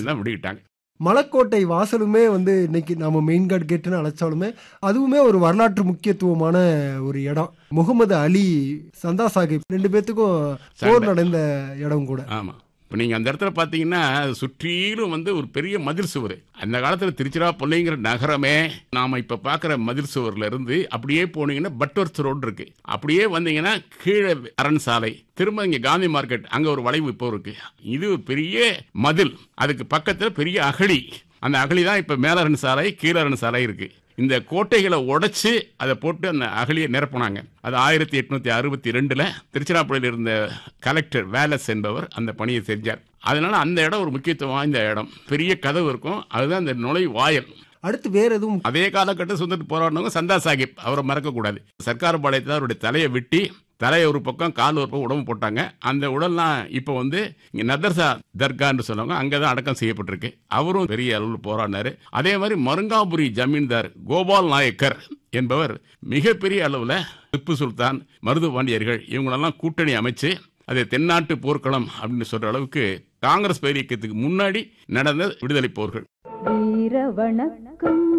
British தான் விடுவிட்டாங்க மலக்கோட்டை வாசலுமே வந்து இன்னைக்கு நம்ம மெயின் கார்டு கேட்டுன்னு அழைச்சாலுமே அதுவுமே ஒரு வரலாற்று முக்கியத்துவமான ஒரு இடம் முகமது அலி சந்தா சாஹிப் ரெண்டு பேத்துக்கும் போர் நடந்த இடம் கூட ஆமாம் இப்போ நீங்கள் அந்த இடத்துல பார்த்தீங்கன்னா சுற்றிலும் வந்து ஒரு பெரிய மதில் சுவர் அந்த காலத்தில் திருச்சிராப்பள்ளிங்கிற நகரமே நாம் இப்போ பார்க்குற மதில் சுவர்ல இருந்து அப்படியே போனீங்கன்னா பட்வர்த் ரோடு இருக்கு அப்படியே வந்தீங்கன்னா கீழே அரண் சாலை திரும்ப இங்கே காந்தி மார்க்கெட் அங்கே ஒரு வளைவு இப்போ இருக்கு இது ஒரு பெரிய மதில் அதுக்கு பக்கத்தில் பெரிய அகழி அந்த அகழி தான் இப்போ மேலரண் சாலை கீழரண் சாலை இருக்கு இந்த கோட்டைகளை உடைச்சு அதை போட்டு அந்த அகழியை நிரப்புனாங்க அது ஆயிரத்தி எட்நூத்தி அறுபத்தி ரெண்டுல திருச்சிராப்பள்ளியில் இருந்த கலெக்டர் வேலஸ் என்பவர் அந்த பணியை செஞ்சார் அதனால அந்த இடம் ஒரு முக்கியத்துவம் வாய்ந்த இடம் பெரிய கதவு இருக்கும் அதுதான் அந்த நுழை வாயல் அடுத்து வேற எதுவும் அதே காலகட்டம் சுதந்திர போராடினவங்க சந்தா சாஹிப் அவரை மறக்கக்கூடாது சர்க்கார் பாளையத்தில் அவருடைய தலையை வெட்டி தலையை ஒரு பக்கம் கால் ஒரு பக்கம் உடம்பு போட்டாங்க அந்த உடல்லாம் இப்போ வந்து இங்கே நதர்சா தர்கான்னு சொல்லுவாங்க அங்கே தான் அடக்கம் செய்யப்பட்டிருக்கு அவரும் பெரிய அளவில் போராடினாரு அதே மாதிரி மருங்காபுரி ஜமீன்தார் கோபால் நாயக்கர் என்பவர் மிகப்பெரிய அளவில் திப்பு சுல்தான் மருது பாண்டியர்கள் இவங்களெல்லாம் கூட்டணி அமைச்சு அது தென்னாட்டு போர்க்களம் அப்படின்னு சொல்ற அளவுக்கு காங்கிரஸ் பேரியக்கத்துக்கு முன்னாடி நடந்த விடுதலை போர்கள் வீர வணக்கம்